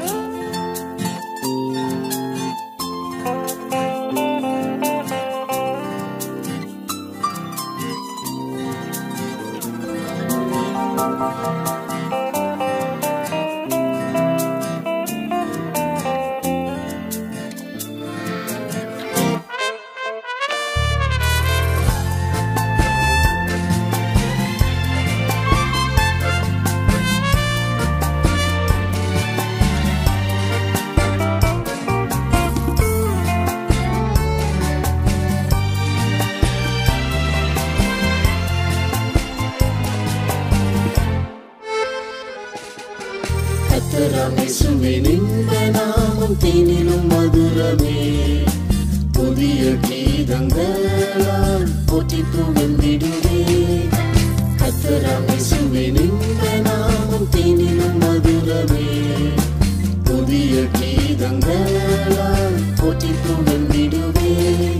கத்தராம் இயேசுவின் இந்த நாமம் தேனிலும் மதுரமே புதிய கீதங்களால் போற்றி புகழ்ந்திடுவே கத்தராம் இயேசுவின் இந்த நாமம் தேனிலும் மதுரமே புதிய கீதங்களால் போற்றி புகழ்ந்திடுவே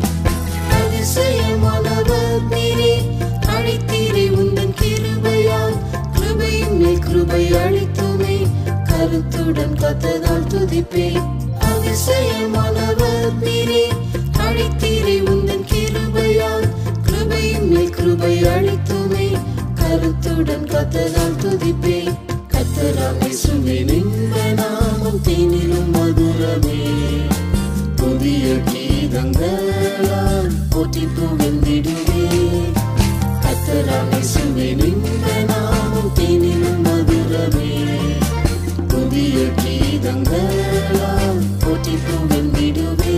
அதிசயமானவர் நீரே அழைத்தீரே உந்தன் கிருபையால் கிருபையின் மேல் கிருபை அளித்துமே கருத்துடன் கத்ததால் துதிப்பே அதிசயமானவர் நீரே அழைத்தீரே உந்தன் கிருபையால் கிருபையின் மேல் கிருபை அளித்துமே கருத்துடன் கத்ததால் துதிப்பே கத்தராம் இயேசுவின் இந்த நாமம் தேனிலும் மதுரமே புதிய கீதங்களால் போற்றி புகழ்ந்திடுவே கத்தராம் இயேசுவின் இந்த நாமம் தேனிலும் மதுரமே புதிய கீதங்களால் போற்றி புகழ்ந்திடுவே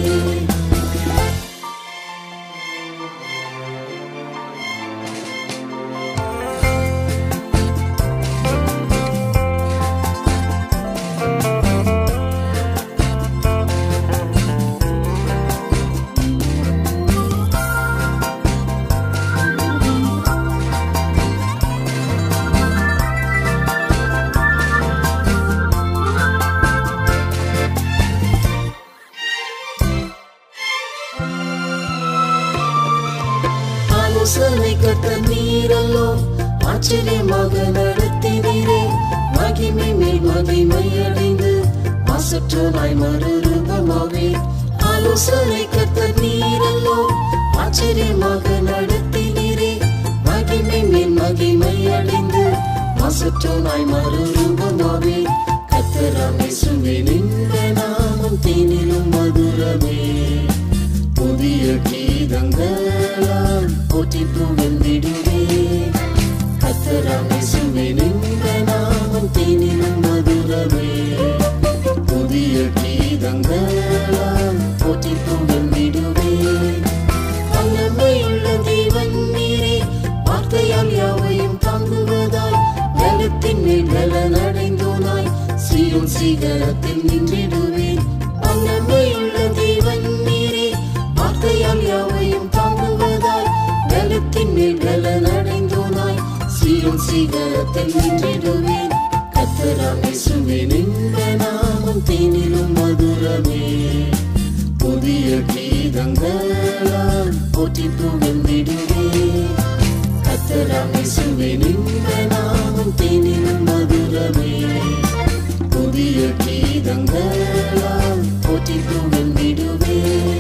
ஆலோசனை கத்த நீரல்லோ ஆச்சரியமாக நடத்தினீரே மகிமை மேல் மகிமை அடைந்து மாசற்றோனாய் மறுரூபமாவே ஆலோசனை கத்த நீரல்லோ ஆச்சரியமாக நடத்தினீரே மகிமை மேல் மகிமை அடைந்து மாசற்றோனாய் மறுரூபமாவே கத்தராம் இயேசுவின் இந்த நாமம் தேனிலும் மதுரமே புதிய கீதங்களால் போற்றி புகழ்ந்திடுவே கத்தராம் இயேசுவின் இந்த நாமம் தேனிலும் மதுரமே புதிய கீதங்களால் போற்றி புகழ்ந்திடுவே வல்லமையுள்ள தேவன் நீரே வார்த்தையால் யாவையும் தாங்குவதாய் பலத்தின் மேல் பலன் அடைந்தோனாய் சீயோன் சீகரத்தில் நின்றிடுவேன் வல்லமையுள்ள தேவன் நீரே வார்த்தையால் யாவையும் தாங்குவதாய் பலத்தின் மேல் பலன் அடைந்தோனாய் சீயோன் சீகரத்தில் நின்றிடுவேன் கத்தராம் இயேசுவின் இந்த நாமம் தேனிலும் மதுரமே புதிய கீதங்களால் போற்றி புகழ்ந்திடுவே கத்தராம் இயேசுவின் இந்த நாமம் தேனிலும் மதுரமே புதிய கீதங்களால் போற்றி புகழ்ந்திடுவே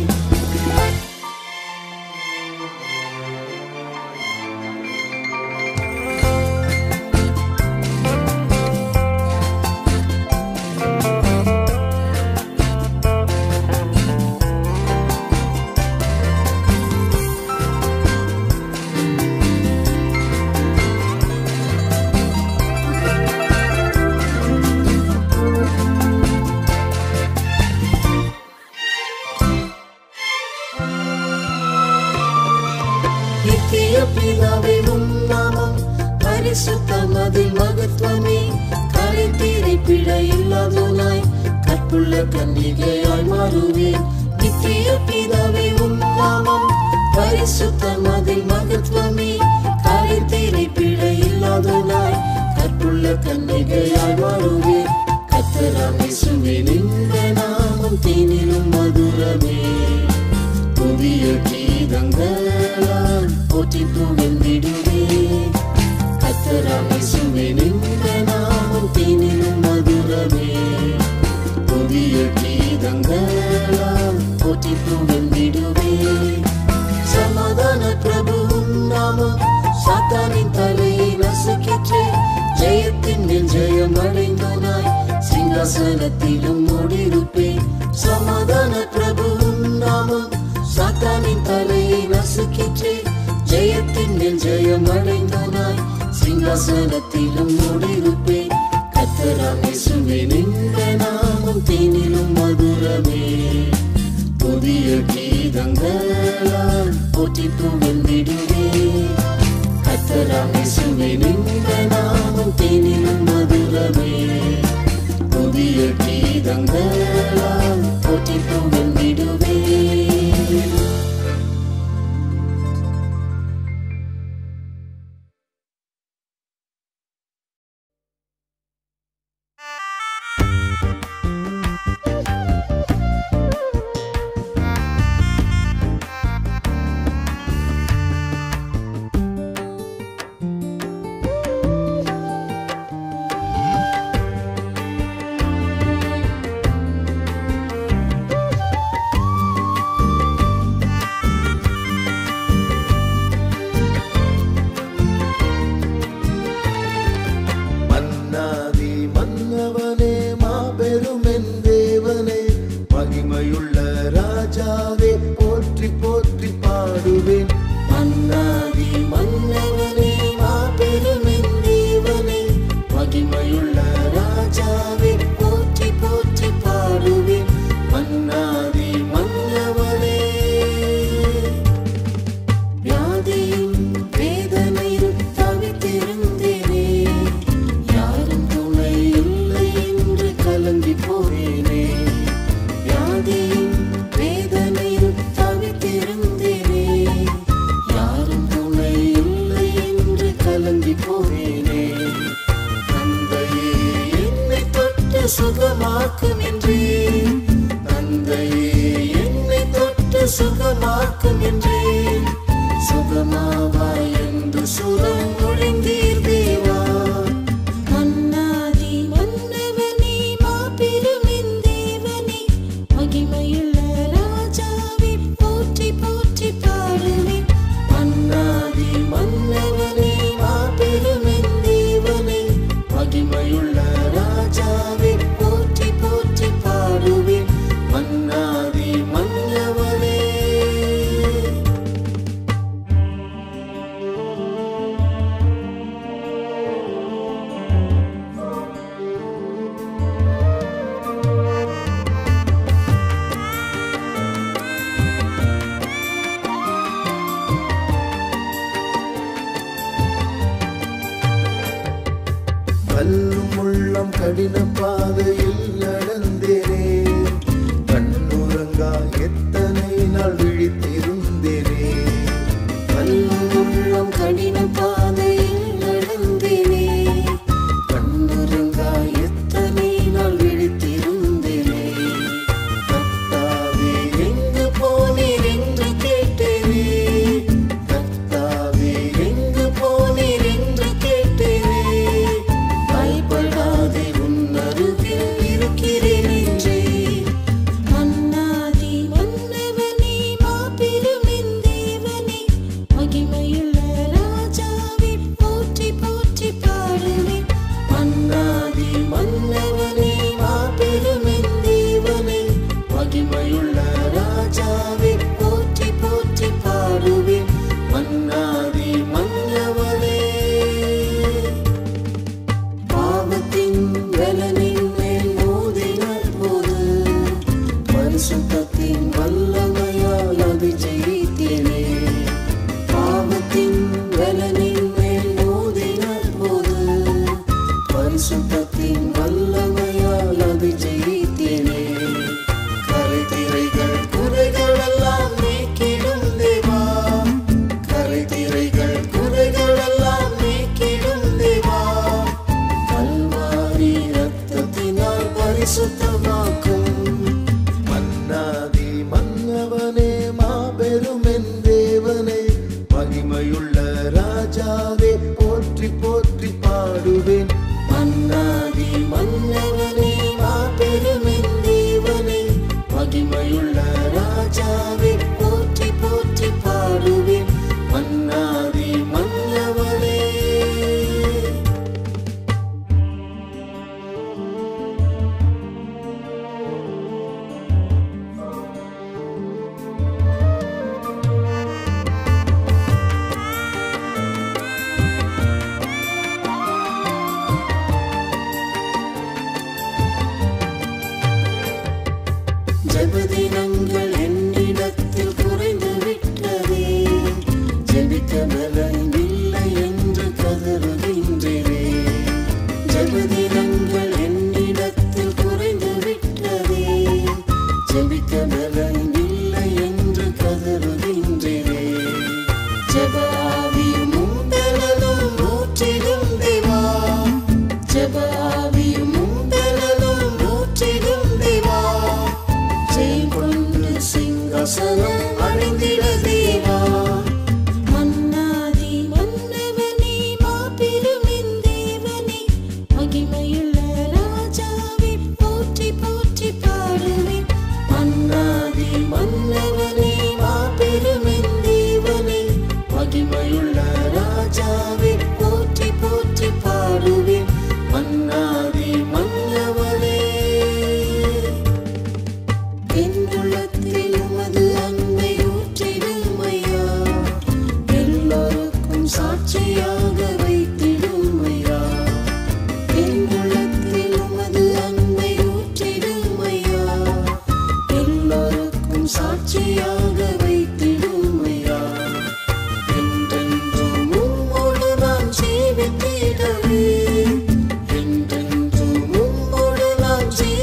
நித்திய பிதாவே உம் நாமம் பரிசுத்தம் அதில் மகத்துவமே கரைத்தீரை பிழ இல்லாதோனாய் கற்புள்ள கன்னிகையாய் மாறுவேன் நித்திய பிதாவே உம் நாமம் பரிசுத்தம் அதில் மகத்துவமே கரைத்தீரை பிழ இல்லாதோனாய் கற்புள்ள கன்னிகையாய் மாறுவேன் கத்தராம் இயேசுவின் இந்த நாமம் தேனிலும் மதுரமே புதிய கீதங்களால் போற்றி புகழ்ந்திடுவே கத்தராம் இயேசுவின் இந்த நாமம் தேனிலும் மதுரமே கீதங்களால் போற்றி புகழ்ந்திடுவே சமாதான பிரபுவும் நாமம் சாத்தானின் தலையை நசுக்கிற்றே ஜெயத்தின் மேல் ஜெயம் அடைந்தோனாய் சிங்காசனத்திலும் ஓடிருப்பேன் சமாதான பிரபுவும் நாமம் சாத்தானின் தலையை நசுக்கிற்றே ஜெயத்தின் மேல் ஜெயம் அடைந்தோனாய் சிங்காசனத்திலும் ஓடிருப்பேன் கத்தராம் இயேசுவின் இந்த நாமம் தேனிலும் மதுரமே புதிய கீதங்களால் போற்றி புகழ்ந்திடுவே கத்தராம் இயேசுவின் இந்த நாமம் தேனிலும் மதுரமே புதிய கீதங்களால் போற்றி புகழ்ந்திடுவே மன்னாதி மன்னவனே மாபெரும் என் தேவனே மகிமையுள்ள ராஜாவே போற்றி போற்றி பாடுவேன் மன்னாதி மன்னவனே மாபெருமின் தேவனே மகிமையுள்ள ராஜாவே போற்றி போற்றி பாடுவேன் மன்னாதி மன்னவனே வியாதியும் வேதனையும் தவித்திருந்தேனே யாரும் துணை இல்லை என்று கலங்கி போனேனே வியாதியும் வேதனையும் தவித்திருந்தேனே யாரும் துணை இல்லை என்று கலங்கி போனேனே தந்தையே என்னை தொட்டு சுகமாக்கும் என்றேன் தந்தையே என்னை தொட்டு சுகமாக்கும் என்றேன் சுகமாவாய் என்று சுரம் நுழைந்தீர் தேவா மன்னாதி மன்னவனே மாபெருமின் தேவனே மகிமையுள்ள ராஜாவே போற்றி போற்றி பாடுவேன் மன்னாதி மன்னவனே மாபெருமின் தேவனே மகிமையுள்ள ராஜாவே போற்றி போற்றி பாடுவேன் மன்னாதி மன்னவனே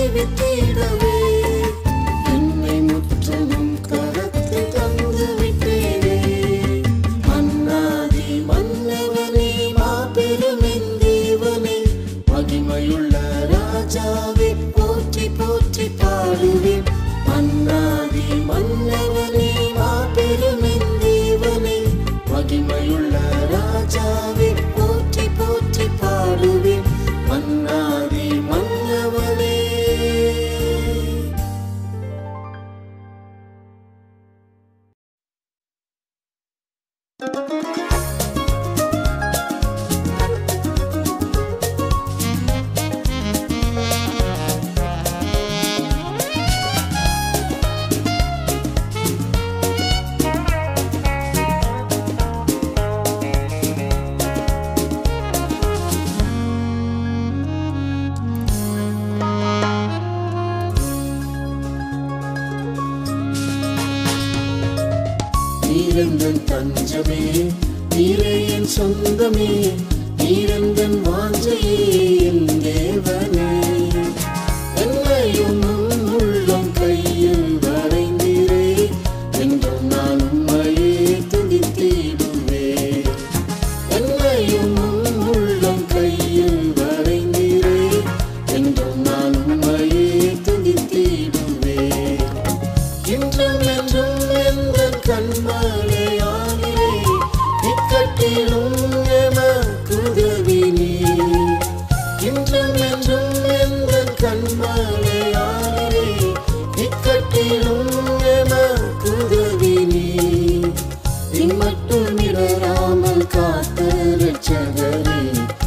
வித்திடவே என்னை முற்றிலும் கரத்தில் தந்து விட்டேனே மன்னாதி மன்னவனே மாபெரும் என் தேவனே மகிமையுள்ள ராஜாவே போற்றி போற்றி பாடுவேன் மன்னாதி மன்னவனே மாபெரும் என் தேவனே மகிமையுள்ள ராஜாவே போற்றி போற்றி பாடுவேன் மன்னாதி மன்னவனே நீரெந்தன் தஞ்சமே நீரே என் சொந்தமே நீரெந்தன் வாஞ்சையே என் தேவனே என்னையும் உம் உள்ளம் கையில் வரைந்தீரே என்றும் நான் உம்மையே துதித்திடுவேன் என்னையும் உம் உள்ளம் கையில் வரைந்தீரே என்றும் நான் உம்மையே துதித்திடுவேன் இன்றும் என்றும் எந்த கண்மலையானிலே இக்கட்டிலும் எமக்குதவி நீ இன்றும் என்றும் எந்த கண்மலையானிலே இக்கட்டிலும் எமக்குதவி நீ இம்மட்டும் இடராமல் காத்த ரட்சகரே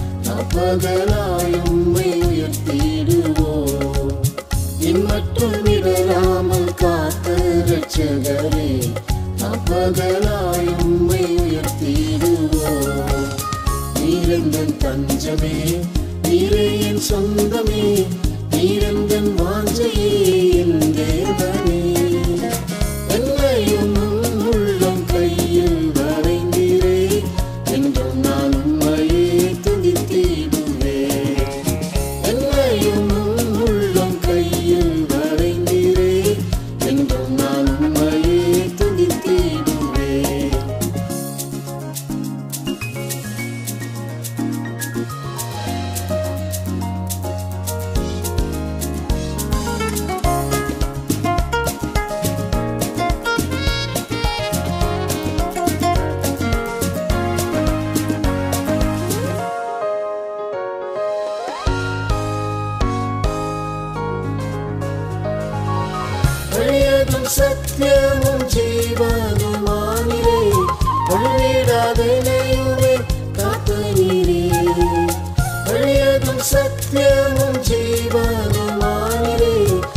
அப்பகலாய் உம்மை உயர்த்திடுவோம் இம்மட்டும் இடராமல் காத்த ரட்சகரே அப்பகலாய் உம்மை உயர்த்திடுவோம் நீரெந்தன் தஞ்சமே நீரே என் சொந்தமே நீரெந்தன் வாஞ்சையே என் தேவனே என்னையும் உம் உள்ளம் கையில் வரைந்தீரே என்றும் நான் உம்மையே துதித்திடுவேன் என்னையும் உம் உள்ளம் கையில் வரைந்தீரே என்றும் நான் உம்மையே துதித்திடுவேன் வழியதும் சத்தியமும் ஜீவனுமானிரே வழிவிடாதனையுமே காத்து நீரே வழியதும் சத்தியமும் ஜீவனுமானிரே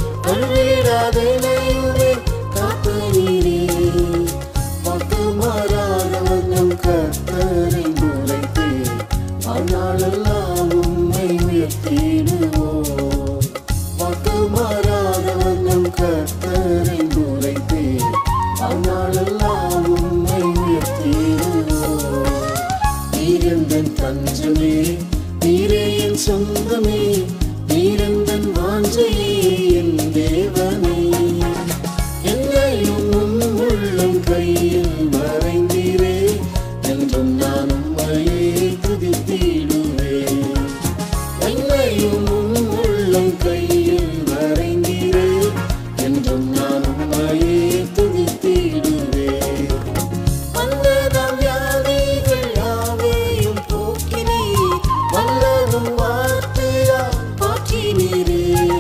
வழிவிடாதனையுமே காத்து நீரே வாக்கு மாறாதவர் நம் கர்த்தரை உரைத்தே ஆனாலெல்லாம் உம்மை உயர்த்திடுவோம் வாக்கு மாறாதவர் நம் கர்த்தரை உரைத்தே ஆனாலெல்லாம் உம்மை உயர்த்திடுவோம் நீரெந்தன் தஞ்சமே நீரே என் சொந்தமே நீரெந்தன் வாஞ்சையே என் தேவனே என்னையும் உம் உள்ளம் கையில் வரைந்தீரே என்றும் நான் உம்மையே துதித்திடுவேன் என்னையும் உம் உள்ளம் கையில் வரைந்தீரே என்றும் நான் உம்மையே துதித்திடுவேன் வந்ததம் வியாதிகள் யாவையும் போக்கினீர் வல்லதும் வார்த்தையா பாற்றினீரே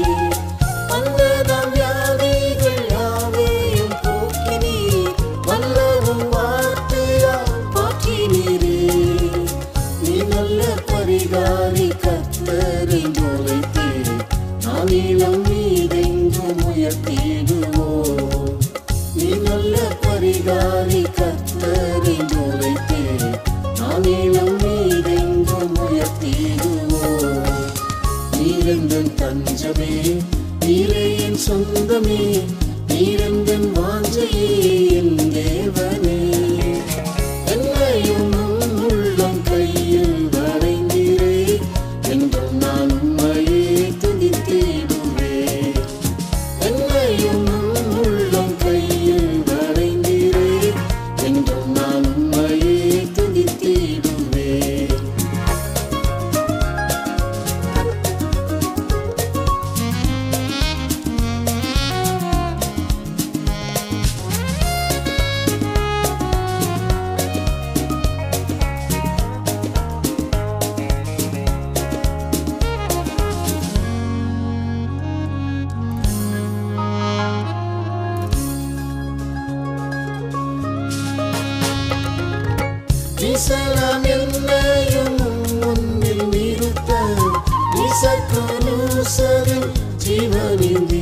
வந்ததம் வியாதிகள் யாவையும் போக்கினீர் வல்லதும் வார்த்தையா பாற்றினீரே நீ நல்ல பரிகாரி கத்தரை உரைத்தே நான் இளம் மீதெங்கும் உயர்த்திடுவோம் நீ நல்ல பரிகாரி கத்தரை உரைத்தே நான் இளம் மீதெங்கும் உயர்த்திடுவோம் நீரெந்தன் தஞ்சமே நீரே என் சொந்தமே நீரெந்தன் வாஞ்சையே என் தேவனே என்னையும் உம் உள்ளம் கையில் வரைந்தீரே என்றும் நான் உம்மையே துதித்திடுவேன் நீசலாம் என்னையும் முன்னில் நிறுத்த நீசக்குலூசரில் ஜீவனிந்தி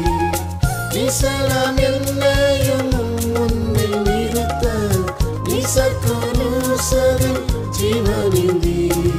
நீசலாம் என்னையும் முன்னில் நிறுத்த நீசக்குலூசரில் ஜீவனிந்தி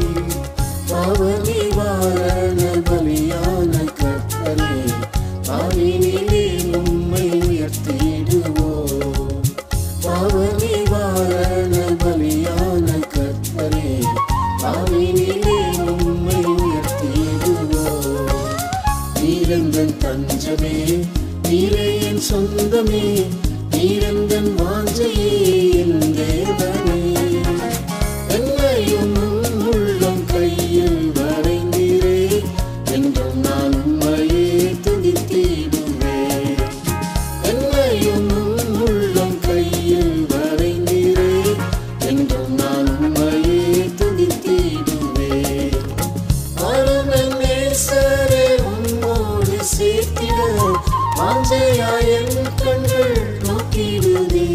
பாவ நிவாரண பலியான கத்தரே பாவினிலே உம்மை உயர்த்திடுவோம் பாவ நிவாரண பலியான கத்தரே பாவினிலே உம்மை உயர்த்திடுவோம் நீரந்தன் தஞ்சமே நீரே என் சொந்தமே நீரந்தன் வாஞ்சையே என் தேவனே என்னையும் உம் உள்ளம் கையில் வரைந்தீரே என்றும் நான் உம்மையே துதித்திடுவேன் என்னையும் உம் உள்ளம் கையில் வரைந்தீரே என்றும் நான் உம்மையே துதித்திடுவேன் அருமன் நேசரே உம்மோடு சேர்த்திட வாஞ்சையாய் என் கண்கள் நோக்கிடுதே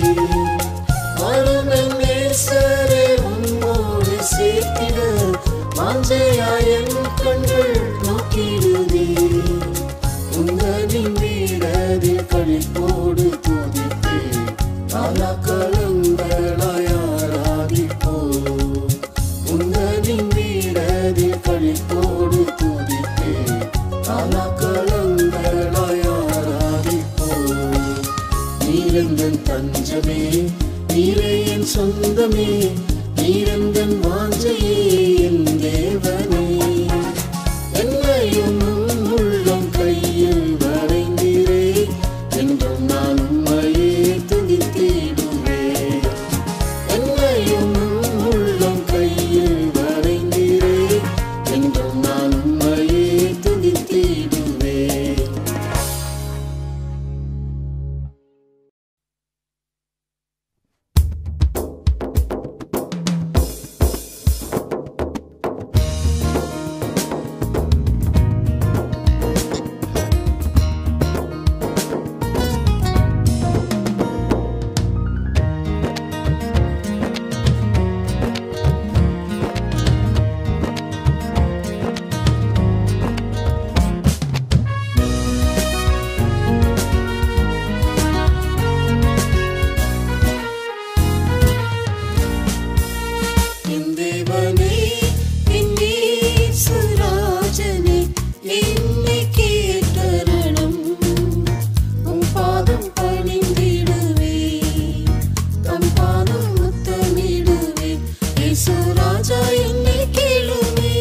அருமன் நேசரே உம்மோடு சேர்த்திட வாஞ்சையாய் என் கண்கள் நோக்கிடுதே உங்களின் வீரதில் கழிப்போடு துதித்தே காலாக்களங்களாய் ஆராதிப்போ உங்களின் வீரதில் கழிப்போடு துதித்தே காலாக்களங்களாய் ஆராதிப்போ நீரந்தன் தஞ்சமே நீரே என் சொந்தமே நீரந்தன் வாஞ்சையே என் தேவனே என்னையும் உம் உள்ளம் கையில் வரைந்தீரே என்றும் நான் உம்மையே துதித்திடுவேன் என்னையும் உம் உள்ளம் கையில் வரைந்தீரே என்றும் நான் உம்மையே துதித்திடுவேன் என் தேவனே என் இயேசுராஜனே என்னை கேட்டருளும் உம் பாதம் பணிந்திடுவே தம் பாதம் முத்தமிடுவே இயேசுராஜா என்னை கேளுமே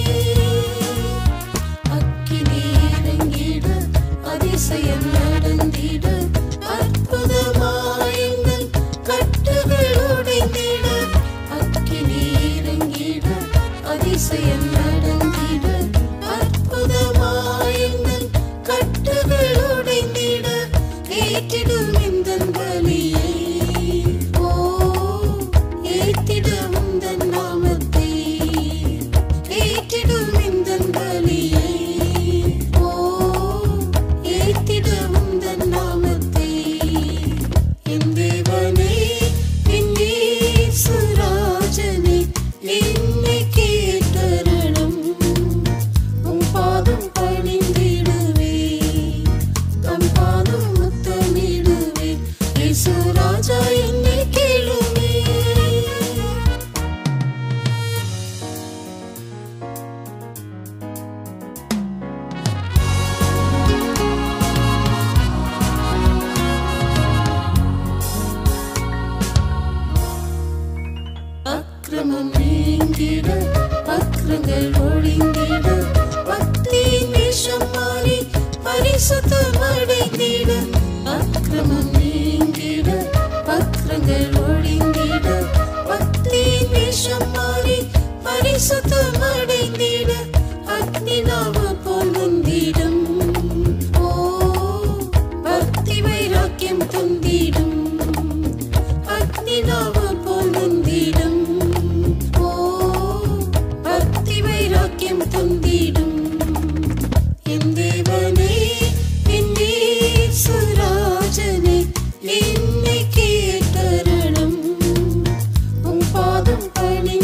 அக்கினி இறங்கிட அதிசயம் நடந்திட அற்புதமாயுங்கள் கட்டுகள் உடைந்திட அக்கினி இறங்கிட அதிசயம் நடந்திட அற்புதமாயுங்கள் கட்டுகள் உடைந்திட ஏற்றிடும் இந்த பலியை ஓ ஏற்றிட உந்தன் நாமத்தை ஏற்றிடும் இந்த பலியை ஓ ஏற்றிட உந்தன் நாமத்தை என் தேவனே என் இயேசுராஜனே என்னை கேட்டருளும் உம் பாதம் பணிந்திடுவே தம் பாதம் முத்தமிடுவே இயேசுராஜா என்னை கேளுமே அக்கிரமம் நீங்கிட அக்கிரங்கள் ஒழிந்திட பக்தியின் வேஷம் மாறி பரிசுத்தம் அடைந்திட அக்கிரமம் நீங்கிட அக்கிரங்கள் ஒழிந்திட பக்தியின் வேஷம் மாறி பரிசுத்தம் அடைந்திட அக்னி நாம போல் முந்திடும் ஓ பக்தி வைராக்கியம் தந்திடும் அக்னி நாம போல் முந்திடும் ஓ பக்தி வைராக்கியம் தந்திடும் என் தேவனே என் இயேசுராஜனே என்னை கேட்டருளும் உம் பாதம் பணி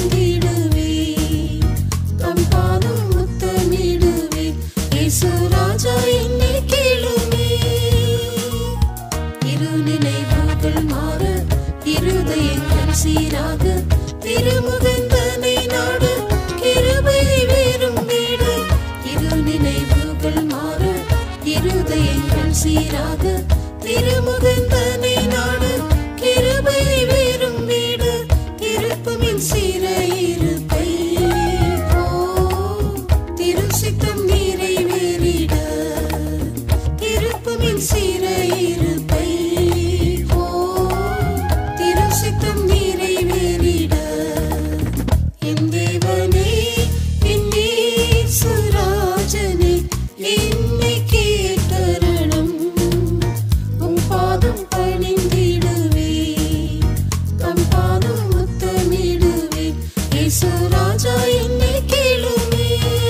எங்கள் சீராக திருமுகந்தனை நாடு கிருபை வேறும் வீடு திருப்புமின் சீரையிருப்பை ஓ திருசித்தம் நிறைவேறிட திருப்புமின் சீரையிருப்பை ஓ திருசித்தம் நிறைவேறிட என் தேவனே என் சுராஜனே என்னை கேட்டருளும் உம் பாதம் பணிந்திடுவே தம் பாதம் முத்தமிடுவே இயேசு ராஜா என்னை கேளுமே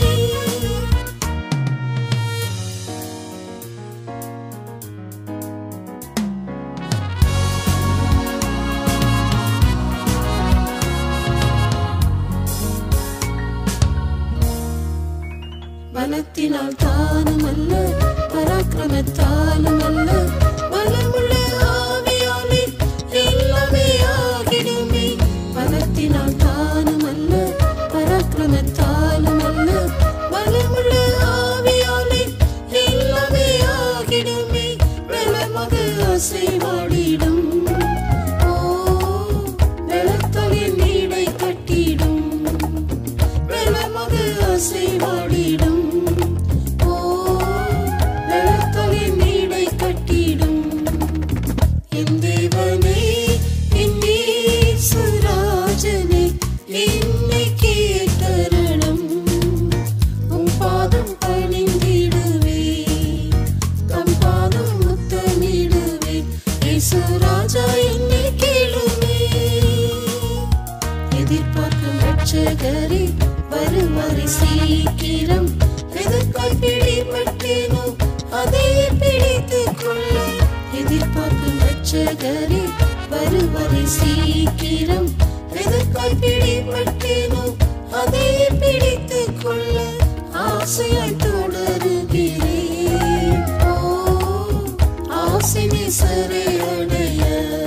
பலத்தினால் தானும் அல்ல பராக்கிரமத்தாலும் அல்ல பலமுள்ள ஆவியாலே எல்லாமே ஆகிடுமே பலத்தினால் தானும் அல்ல பராக்கிரமத்தாலும் அல்ல பலமுள்ள ஆவியாலே எல்லாமே ஆகிடுமே பலமாக அசைவாடிடும் ஓ பலத்தொழில் நீடை கட்டிடும் வெள்ளமாக அசைவாடிடும் ஓ வெள்ளத்தொழில் நீடை கட்டிடும் என் தேவனே என் சுராஜனே என்னை கேட்டருளும் உம் பாதம் பணிந்திடுவே தம் பாதம் முத்தமிடுவே இயேசு ராஜா என்னை கேளுமே எதிர்பார்க்கும் ரட்சகரே வருமாறு சீக்கிரம் எதற்காய் பிடிபட்டேனோ அதையே பிடித்துக் கொள்ள எதிர்பார்க்கும் ரட்சகரே வருவரை சீக்கிரம் எதற்காய் பிடிபட்டேனோ அதையே பிடித்துக் கொள்ள ஆசையாய் தொடருகிறேன் ஓ ஆசினி சரை அடைய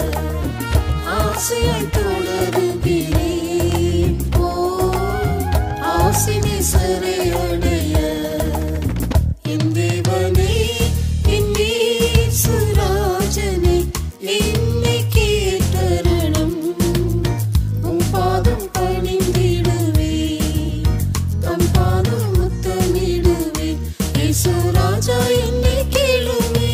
ஆசையாய் தொடருகிறேன் ஓ ஆசினி சரை அடைய என் தேவனே என் சுராஜனே என்னை கேட்டருளும் உம் பாதம் பணிந்திடுவே தம் பாதம் முத்தமிடுவே இயேசு ராஜா என்னை கேளுமே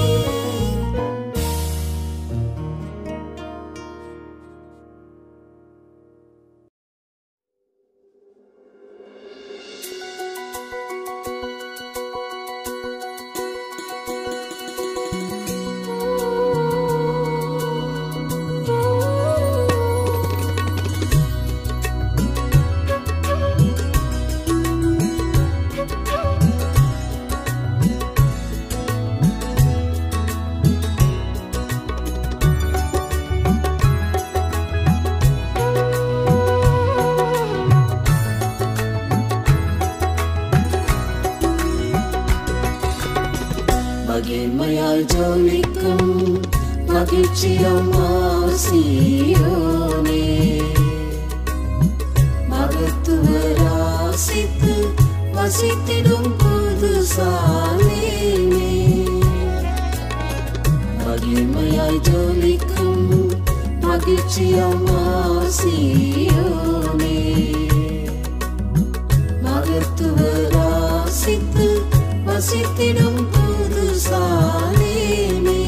மகிமையால் ஜோலிக்கும் மகிழ்ச்சியம் ஆசியோனே மகத்துவராசித்து வசித்திடும் புது சாலேனே மகிமையாய் ஜோலிக்கும் மகிழ்ச்சியம் ஆசியோனே மகத்துவராசித்து வசித்திடும் புது சாலேனே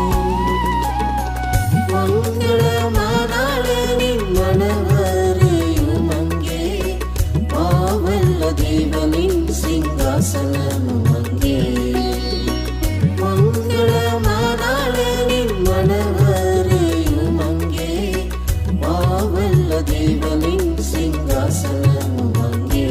மங்களமானாளனின் மணவரையும் அங்கே மாவல்ல தேவனின் சிங்காசனமும் அங்கே மங்களமானாளனின் மணவரையும் அங்கே மாவல்ல தேவனின் சிங்காசனமும் அங்கே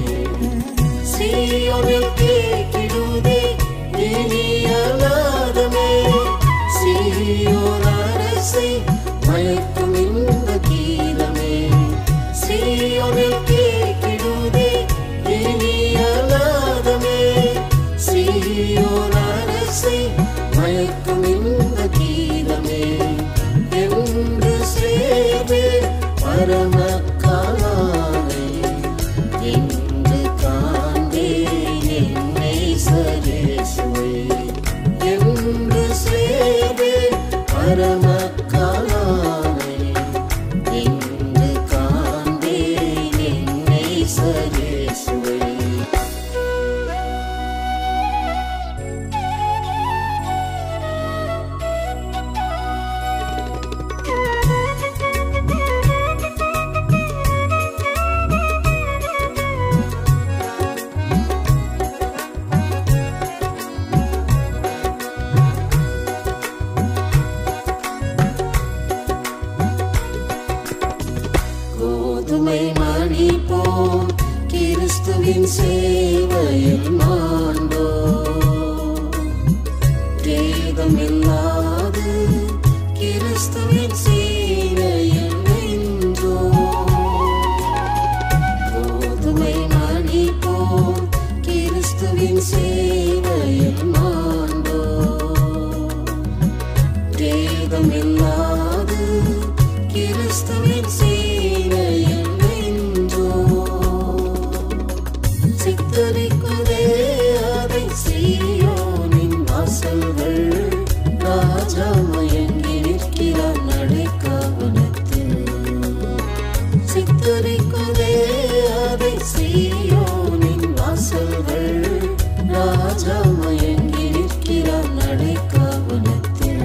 சீயோனில் கேட்டிடுதே இனியலாதமே சீயோன் அரசை மயக்கும் இந்த கீதமே சீயோனில் கேட்டிடுதே இனியலாதமே சீயோன் அரசை மயக்கும் இந்த கீதமே என்று சேர்வே பரம காலானை என்று காண்பேன் என்னை சரேசுவை பரமக்காலானை இன்று காண்பேன் என்னை சரேசுவை கோதுமை மணி போல் கிறிஸ்துவின் சேவையில் மாண்டோ வேதமில்லாது கிறிஸ்துவின் சேவையில் நின்றோ கோதுமை மணி போல் கிறிஸ்துவின் சேவையில் மாண்டோ வேதமில்லாது கிறிஸ்துவின் சேவையில் நின்றோ சித்தரிக்குதே அதை சீயோனின் வாசல்கள் ராஜா மயங்கி நிற்கிறார் நடைக்காவனத்தில் சித்தரிக்குதே அதை சீயோனின் வாசல்கள் ராஜா மயங்கி நிற்கிறார் நடைக்காவனத்தில்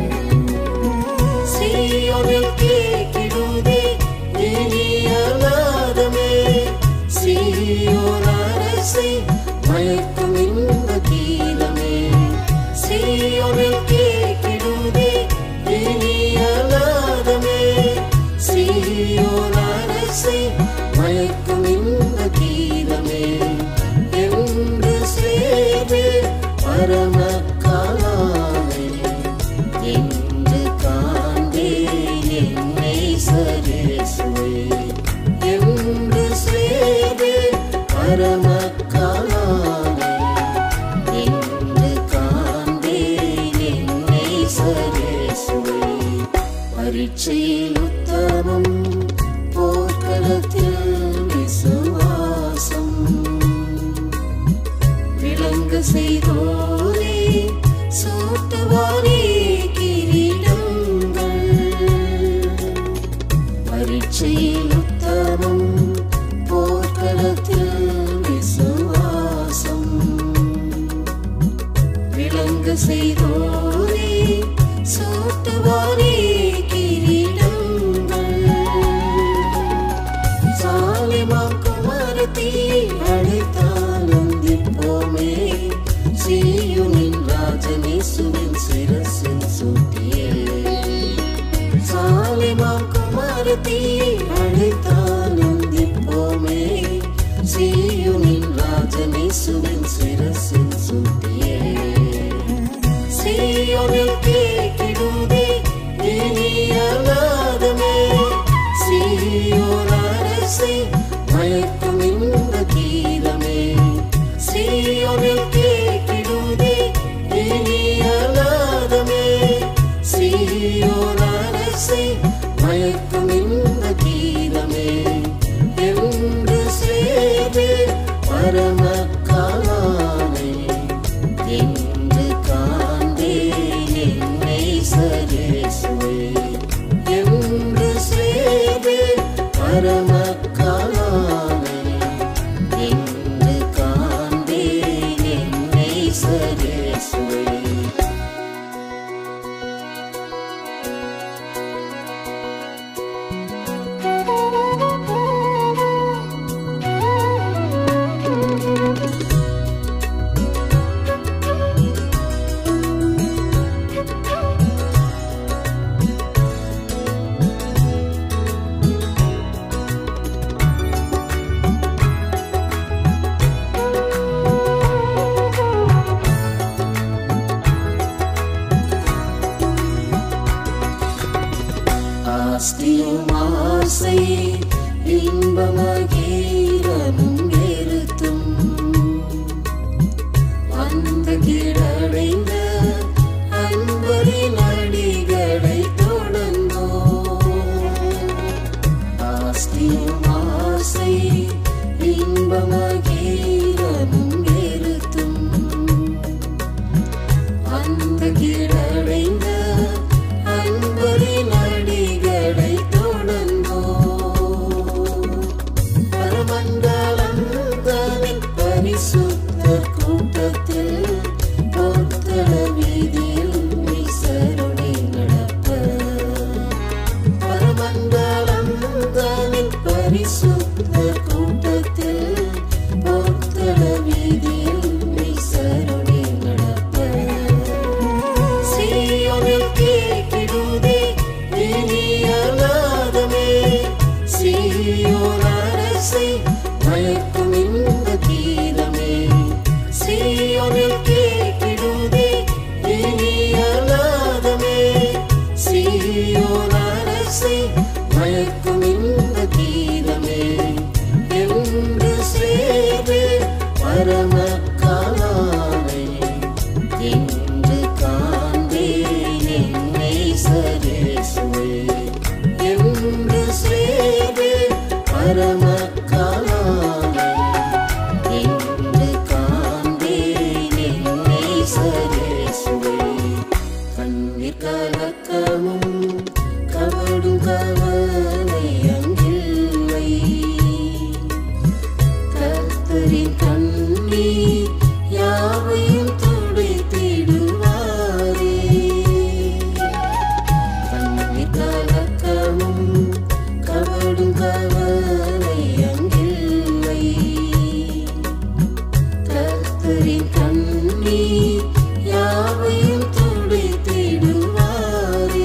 சீயோனில் கேட்கிடுதே இனியலாதமே சீயோன் அரசை மயக்கும் இந்த கீதமே சீயோனில் கேட்கிடுதே இனியலாதமே சீயோன் அரசை மயக்கும் இந்த கீதமே என்று சேவே பரம காலானே என்று காண்பேன் என்னை சரேசுவை என்று சேவே பரம காலானே என்று காண்பேன் என்னை சரேசுவை பரீட்சையில் உத்தமம் போர்க்களத்தில் விசுவாசம் விளங்க செய்தோரே சூட்டுவாரே கிரீடங்கள் பரீட்சையில் உத்தமம் போர்க்களத்தில் விசுவாசம் விளங்க செய்தோரே சூட்டுவாரே கிரீடங்கள் சாலிமாம் குமாரத்தியை அழைத்தானந்திப்போமே சீயுனின் ராஜனேசுவின் சிரசின் சூட்டியே சாலிமாம் குமாரத்தியை அழைத்தானந்திப்போமே சீயுனின் ராஜனேசுவின் சிரசின் சூட்டியே சீயோனில் கேட்கிடுதே இனியலாதமே சீயோன் அரசை மயக்கும் இந்த கீதமே சீயோனில் கேட்கிடுதே இனியலாதமே சீயோன் அரசை மயக்கும் இந்த கீதமே என்று சேவே பரம காலானே என்று காண்பேன் என்னை சரேசுவை என்று சேவே பரம காலானே என்று காண்பேன் என்னை சரேசுவை ஆஸ்தியும் ஆசை இன்பமகீரமும் நிறுத்தும் அந்த கீழடைந்த அன்பரின் அடிகளை தொடர்ந்தோ ஆஸ்தியும் ஆசை இன்பமகீரமும் நிறுத்தும் அந்த கீழடைந்த அன்பரின் கண்ணீர் கலக்கமும் கவடும் கவலை அங்கில்லை கர்த்தரின் கண்ணீர் யாவையும் துடைத்திடுவாரே கண்ணீர் கலக்கமும் கவடும் கவலை அங்கில்லை கர்த்தரின் கண்ணீர் யாவையும் துடைத்திடுவாரே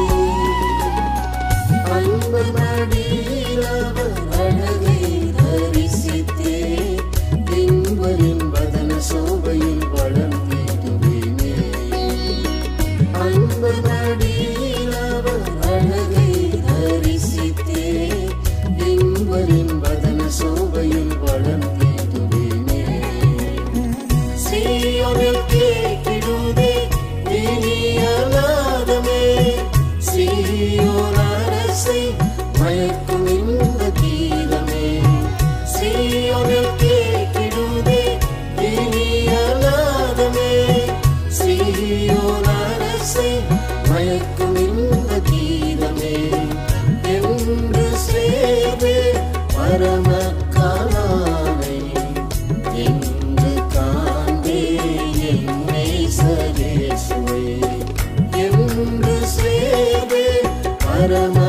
அன்பு மடியில் அவர் அழகை தரிசித்தே இன்பரின் வதன சோபையில் வளர்ந்திடுவேனே அன்பு மடியில் அவர் அழகை தரிசித்தே இன்பரின் வதன சோபையில் வளர்ந்திடுவேனே சீயோனில் கேட்டிடுதே இனியலாதமே சீயோன் அரசை மயக்கும் இந்த கீதமே சீயோனில் கேட்டிடுதே இனியலாதமே சீயோன் அரசை மயக்கும் இந்த கீதமே என்று சேவே பரமக்காலானை என்று காண்பே என்னை சரேசுவே என்று சேவே பரம